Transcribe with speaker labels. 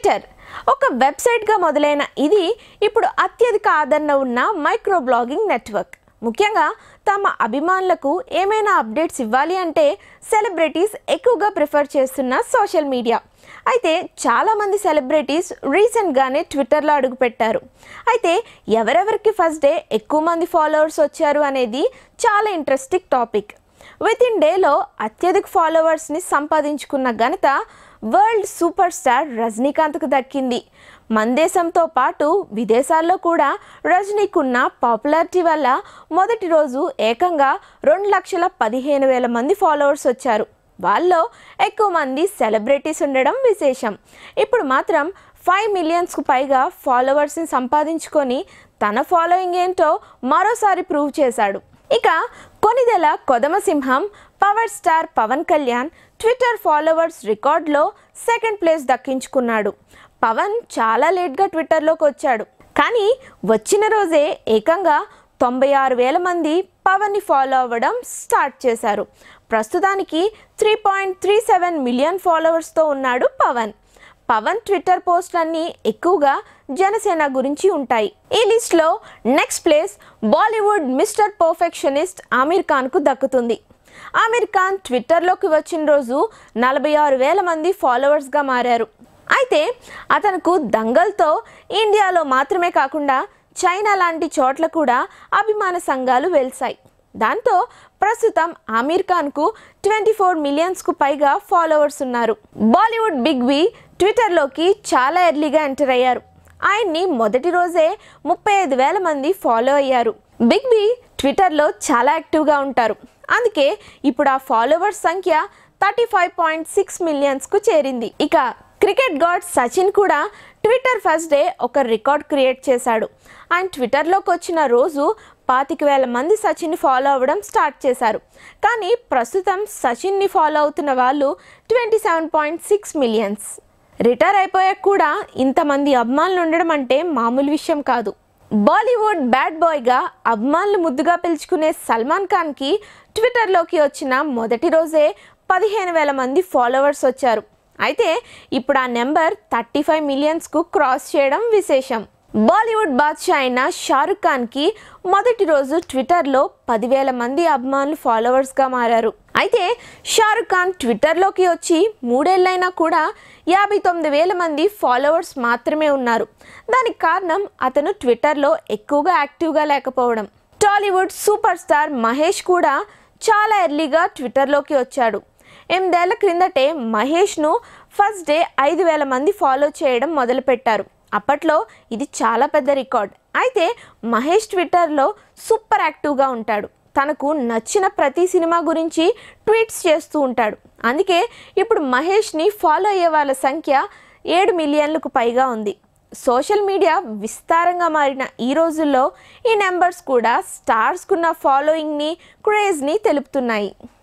Speaker 1: Twitter ఒక వెబ్సైట్గా మొదలైన ఇది ఇప్పుడు అత్యధిక ఆదరణ ఉన్న మైక్రో బ్లాగింగ్ నెట్వర్క్ ముఖ్యంగా తమ అభిమానులకు ఏమైనా అప్డేట్స్ ఇవ్వాలి అంటే సెలబ్రిటీస్ ఎక్కువగా ప్రిఫర్ చేస్తున్న సోషల్ మీడియా అయితే చాలామంది సెలబ్రిటీస్ రీసెంట్గానే ట్విట్టర్లో అడుగుపెట్టారు అయితే ఎవరెవరికి ఫస్ట్ డే ఎక్కువ మంది ఫాలోవర్స్ వచ్చారు అనేది చాలా ఇంట్రెస్టింగ్ టాపిక్ విత్ ఇన్ డేలో అత్యధిక ఫాలోవర్స్ని సంపాదించుకున్న ఘనత వరల్డ్ సూపర్ స్టార్ రజనీకాంత్కు దక్కింది మన దేశంతో పాటు విదేశాల్లో కూడా రజనీకున్న పాపులారిటీ వల్ల మొదటి రోజు ఏకంగా రెండు లక్షల పదిహేను వేల మంది ఫాలోవర్స్ వచ్చారు వాళ్ళలో ఎక్కువ మంది సెలబ్రిటీస్ ఉండడం విశేషం ఇప్పుడు మాత్రం ఫైవ్ మిలియన్స్కు పైగా ఫాలోవర్స్ని సంపాదించుకొని తన ఫాలోయింగ్ ఏంటో మరోసారి ప్రూవ్ చేశాడు ఇక కొనిదెల కొదమసింహం power star Pawan Kalyan Twitter followers రికార్డ్లో సెకండ్ ప్లేస్ దక్కించుకున్నాడు పవన్ చాలా లేట్గా ట్విట్టర్లోకి వచ్చాడు కానీ వచ్చిన రోజే ఏకంగా తొంభై ఆరు వేల మంది పవన్ని ఫాలో అవ్వడం స్టార్ట్ చేశారు ప్రస్తుతానికి three point three seven million ఫాలోవర్స్తో ఉన్నాడు పవన్ పవన్ ట్విట్టర్ పోస్టులన్నీ ఎక్కువగా జనసేన గురించి ఉంటాయి ఈ లిస్ట్లో next place Bollywood mister perfectionist Aamir ఖాన్కు దక్కుతుంది ఆమీర్ ఖాన్ ట్విట్టర్లోకి వచ్చిన రోజు నలభై ఆరు వేల మంది ఫాలోవర్స్గా మారారు అయితే అతనుకు దంగల్తో ఇండియాలో మాత్రమే కాకుండా చైనా లాంటి చోట్ల కూడా అభిమాన సంఘాలు వెలిశాయి దాంతో ప్రస్తుతం ఆమీర్ ఖాన్కు ట్వంటీ ఫోర్ మిలియన్స్కు పైగా ఫాలోవర్స్ ఉన్నారు బాలీవుడ్ బిగ్ బి ట్విట్టర్లోకి చాలా ఎర్లీగా ఎంటర్ అయ్యారు ఆయన్ని మొదటి రోజే ముప్పై ఐదు వేల మంది ఫాలో అయ్యారు బిగ్ బి ట్విట్టర్లో చాలా యాక్టివ్గా ఉంటారు అందుకే ఇప్పుడు ఆ ఫాలోవర్స్ సంఖ్య థర్టీ ఫైవ్ పాయింట్ సిక్స్ మిలియన్స్కు చేరింది ఇక క్రికెట్ గాడ్ సచిన్ కూడా ట్విట్టర్ ఫస్ట్ డే ఒక రికార్డ్ క్రియేట్ చేశాడు ఆయన ట్విట్టర్లోకి వచ్చిన రోజు పాతిక వేల మంది సచిన్ని ఫాలో అవ్వడం స్టార్ట్ చేశారు కానీ ప్రస్తుతం సచిన్ని ఫాలో అవుతున్న వాళ్ళు twenty seven point six millions retire అయిపోయాక కూడా ఇంతమంది అభిమానులు ఉండడం అంటే మామూలు విషయం కాదు బాలీవుడ్ బ్యాడ్ బాయ్గా అభిమానులు ముద్దుగా పిలుచుకునే సల్మాన్ ఖాన్కి ట్విట్టర్లోకి వచ్చిన మొదటి రోజే పదిహేను వేల మంది ఫాలోవర్స్ వచ్చారు అయితే ఇప్పుడు ఆ నెంబర్ థర్టీ ఫైవ్ మిలియన్స్కు క్రాస్ చేయడం విశేషం బాలీవుడ్ బాద్షా అయిన షారుఖ్ ఖాన్కి మొదటి రోజు ట్విట్టర్లో పదివేల మంది అభిమానులు ఫాలోవర్స్గా మారారు అయితే షారుఖ్ ఖాన్ ట్విట్టర్లోకి వచ్చి మూడేళ్లైనా కూడా యాభై తొమ్మిది వేల మంది ఫాలోవర్స్ మాత్రమే ఉన్నారు దానికి కారణం అతను ట్విట్టర్లో ఎక్కువగా యాక్టివ్గా లేకపోవడం టాలీవుడ్ సూపర్ స్టార్ మహేష్ కూడా చాలా ఎర్లీగా ట్విట్టర్లోకి వచ్చాడు ఎనిమిదేళ్ల క్రిందటే మహేష్ను ఫస్ట్ డే ఐదు వేల మంది ఫాలో చేయడం మొదలుపెట్టారు అప్పట్లో ఇది చాలా పెద్ద రికార్డ్ అయితే మహేష్ ట్విట్టర్లో సూపర్ యాక్టివ్గా ఉంటాడు తనకు నచ్చిన ప్రతి సినిమా గురించి ట్వీట్స్ చేస్తూ ఉంటాడు అందుకే ఇప్పుడు మహేష్ని ఫాలో అయ్యే వాళ్ళ సంఖ్య ఏడు మిలియన్లకు పైగా ఉంది సోషల్ మీడియా విస్తారంగా మారిన ఈ రోజుల్లో ఈ నెంబర్స్ కూడా స్టార్స్కున్న ఫాలోయింగ్ని క్రేజ్ని తెలుపుతున్నాయి